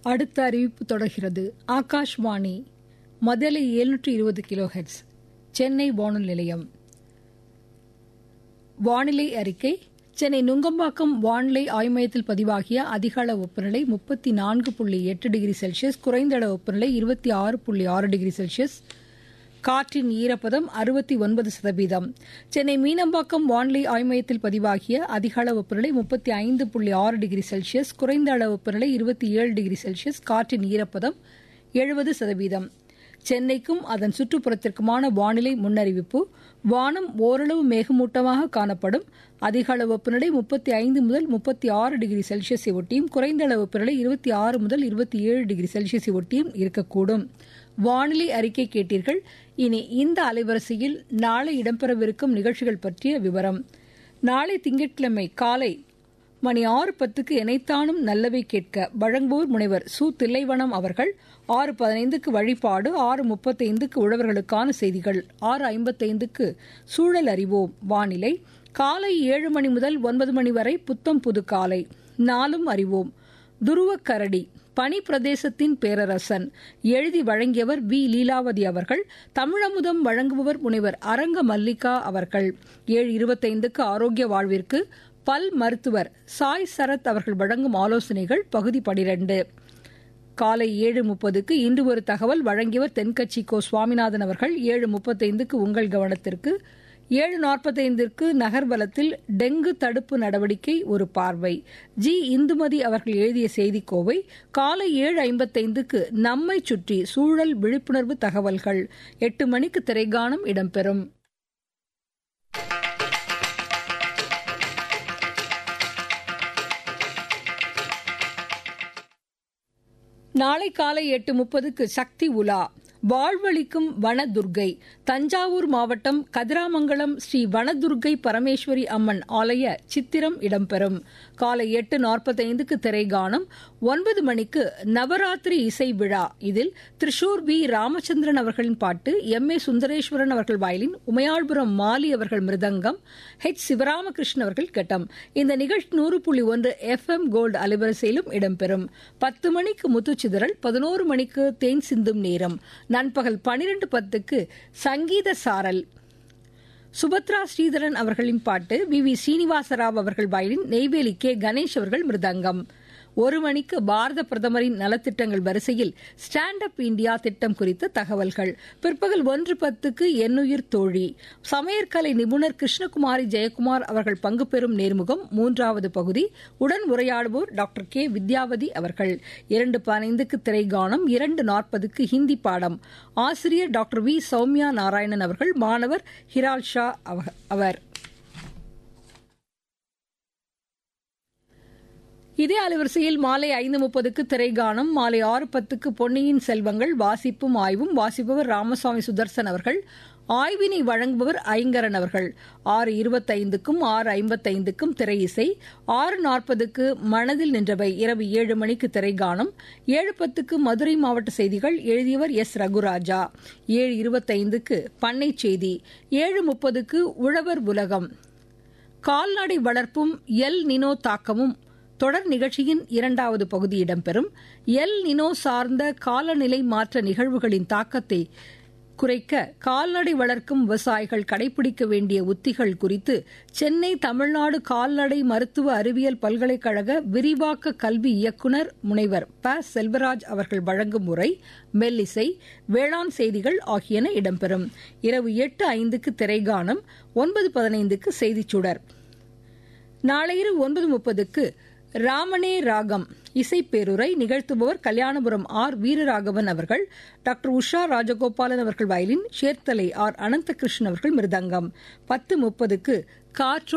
அடுத்த அறிவிப்பு தொடர்கிறது ஆகாஷ்வாணி மதலை எழுநூற்று இருபது கிலோ ஹெட்ஸ் சென்னை வானொலி நிலையம் வானிலை அறிக்கை சென்னை நுங்கம்பாக்கம் வானிலை ஆய்வு மையத்தில் பதிவாகிய அதிகள வெப்பநிலை முப்பத்தி நான்கு புள்ளி எட்டு டிகிரி செல்சியஸ் குறைந்த அளவு வெப்பநிலை இருபத்தி ஆறு புள்ளி ஆறு டிகிரி செல்சியஸ் காற்றின் ஈரப்பதம் அறுபத்தி ஒன்பது சதவீதம் சென்னை மீனம்பாக்கம் வானிலை ஆய்வு மையத்தில் பதிவாகிய அதிகள வெப்பநிலை முப்பத்தி ஐந்து புள்ளி ஆறு டிகிரி செல்சியஸ் குறைந்த அளவு வெப்பநிலை இருபத்தி ஏழு டிகிரி செல்சியஸ் காற்றின் ஈரப்பதம் எழுபது சதவீதம் சென்னைக்கும் அதன் சுற்றுப்புறத்திற்குமான வானிலை முன்னறிவிப்பு வானம் ஓரளவு மேகமூட்டமாக காணப்படும் அதிக அளவு வெப்பநிலை முப்பத்தி ஐந்து முதல் முப்பத்தி ஆறு டிகிரி செல்சியஸை ஒட்டியும் குறைந்த அளவு வெப்பநிலை இருபத்தி ஆறு முதல் இருபத்தி ஏழு டிகிரி செல்சியஸை ஒட்டியும் இருக்கக்கூடும் வானிலை அறிக்கை கேட்டீர்கள் இனி இந்த அலைவரிசையில் நாளை இடம்பெறவிருக்கும் நிகழ்ச்சிகள் பற்றிய விவரம் நாளை திங்கட்கிழமை காலை மணி ஆறு பத்துக்கு இணைத்தானும் நல்லவை கேட்க வழங்குவோர் முனைவர் சு தில்லைவனம் அவர்கள் ஆறு பதினைந்துக்கு வழிபாடு ஆறு முப்பத்தைந்துக்கு உழவர்களுக்கான செய்திகள் ஆறு ஐம்பத்தைந்துக்கு சூழல் அறிவோம் வானிலை காலை ஏழு மணி முதல் ஒன்பது மணி வரை புத்தம் புது காலை நாளும் அறிவோம் துருவக் கரடி பனி பிரதேசத்தின் பேரரசன் எழுதி வழங்கியவர் வி லீலாவதி அவர்கள் தமிழமுதம் வழங்குபவர் முனைவர் அரங்க மல்லிகா அவர்கள் ஏழு இருபத்தைந்துக்கு ஆரோக்கிய வாழ்விற்கு பல் மருத்துவர் சாய் சரத் அவர்கள் வழங்கும் ஆலோசனைகள் பகுதி பனிரெண்டு காலை ஏழு முப்பதுக்கு இன்று ஒரு தகவல் வழங்கியவர் தென்கட்சி கோ சுவாமிநாதன் அவர்கள் ஏழு முப்பத்தைந்துக்கு உங்கள் கவனத்திற்கு ஏழு நாற்பத்தைந்திற்கு நகர்வலத்தில் டெங்கு தடுப்பு நடவடிக்கை ஒரு பார்வை ஜி இந்துமதி அவர்கள் எழுதிய செய்திக்கோவை காலை ஏழு ஐம்பத்தைந்துக்கு நம்மை சுற்றி சூழல் விழிப்புணர்வு தகவல்கள் எட்டு மணிக்கு திரைகானம் இடம்பெறும் நாளை காலை எட்டு முப்பதுக்கு சக்தி உலா வாழ்வளிக்கும் வனதுர்கை தஞ்சாவூர் மாவட்டம் கதிராமங்கலம் ஸ்ரீ வனதுர்கை பரமேஸ்வரி அம்மன் ஆலய சித்திரம் இடம்பெறும் காலை எட்டு நாற்பத்தைந்துக்கு திரைகானம் ஒன்பது மணிக்கு நவராத்திரி இசை விழா இதில் திரிஷூர் பி ராமச்சந்திரன் அவர்களின் பாட்டு எம் ஏ சுந்தரேஸ்வரன் அவர்கள் வயலின் உமையாள்புரம் மாலி அவர்கள் மிருதங்கம் ஹெச் சிவராமகிருஷ்ணன் அவர்கள் கட்டம் இந்த நிகழ்ச்சி நூறு புள்ளி ஒன்று எஃப் எம் கோல்டு அலைவரிசையிலும் இடம்பெறும் பத்து மணிக்கு முத்துச்சிதறல் பதினோரு மணிக்கு தேன் சிந்தும் நேரம் நண்பகல் பனிரெண்டு பத்துக்கு சங்கீத சாரல் சுபத்ரா ஸ்ரீதரன் அவர்களின் பாட்டு வி வி ஸ்ரீனிவாசராவ் அவர்கள் வயலின் நெய்வேலி கே கணேஷ் அவர்கள் மிருதங்கம் ஒரு மணிக்கு பாரத பிரதமரின் நலத்திட்டங்கள் வரிசையில் ஸ்டாண்ட் அப் இந்தியா திட்டம் குறித்த தகவல்கள் பிற்பகல் ஒன்று பத்துக்கு எண்ணுயிர் தோழி சமையற்கலை நிபுணர் கிருஷ்ணகுமாரி ஜெயக்குமார் அவர்கள் பங்கு பெறும் நேர்முகம் மூன்றாவது பகுதி உடன் உரையாடுவோர் டாக்டர் கே வித்யாவதி அவர்கள் இரண்டு பதினைந்துக்கு திரைகானம் இரண்டு நாற்பதுக்கு ஹிந்தி பாடம் ஆசிரியர் டாக்டர் வி சௌமியா நாராயணன் அவர்கள் மாணவர் ஹிரால் ஷா அவர் இதே அலைவரிசையில் மாலை ஐந்து முப்பதுக்கு திரைகானம் மாலை ஆறு பத்துக்கு பொன்னியின் செல்வங்கள் வாசிப்பும் ஆய்வும் வாசிப்பவர் ராமசுவாமி சுதர்சன் அவர்கள் ஆய்வினை வழங்குபவர் ஐங்கரன் அவர்கள் ஆறு இருபத்தைந்துக்கும் ஆறு ஐம்பத்தைந்துக்கும் திரை இசை ஆறு நாற்பதுக்கு மனதில் நின்றவை இரவு ஏழு மணிக்கு திரைகானம் ஏழு பத்துக்கு மதுரை மாவட்ட செய்திகள் எழுதியவர் எஸ் ரகுராஜா ஏழு இருபத்தைந்துக்கு பண்ணை செய்தி ஏழு முப்பதுக்கு உழவர் உலகம் கால்நடை வளர்ப்பும் எல் நினோ தாக்கமும் தொடர் நிகழ்ச்சியின் இரண்டாவது பகுதி இடம்பெறும் எல் நினோ சார்ந்த காலநிலை மாற்ற நிகழ்வுகளின் தாக்கத்தை குறைக்க கால்நடை வளர்க்கும் விவசாயிகள் கடைபிடிக்க வேண்டிய உத்திகள் குறித்து சென்னை தமிழ்நாடு கால்நடை மருத்துவ அறிவியல் பல்கலைக்கழக விரிவாக்க கல்வி இயக்குநர் முனைவர் ப செல்வராஜ் அவர்கள் வழங்கும் உரை மெல்லிசை வேளாண் செய்திகள் ஆகியன இடம்பெறும் இரவு எட்டு ஐந்துக்கு திரைகானம் ஒன்பது பதினைந்துக்கு செய்திச்சுடர் நாளையிரு ஒன்பது முப்பதுக்கு ராமனே ராகம் இசைப்பேருரை நிகழ்த்துபவர் கல்யாணபுரம் ஆர் வீரராகவன் அவர்கள் டாக்டர் உஷா ராஜகோபாலன் அவர்கள் வயலின் சேர்த்தலை ஆர் அனந்தகிருஷ்ணன் அவர்கள் மிருதங்கம் பத்து முப்பதுக்கு காற்றோ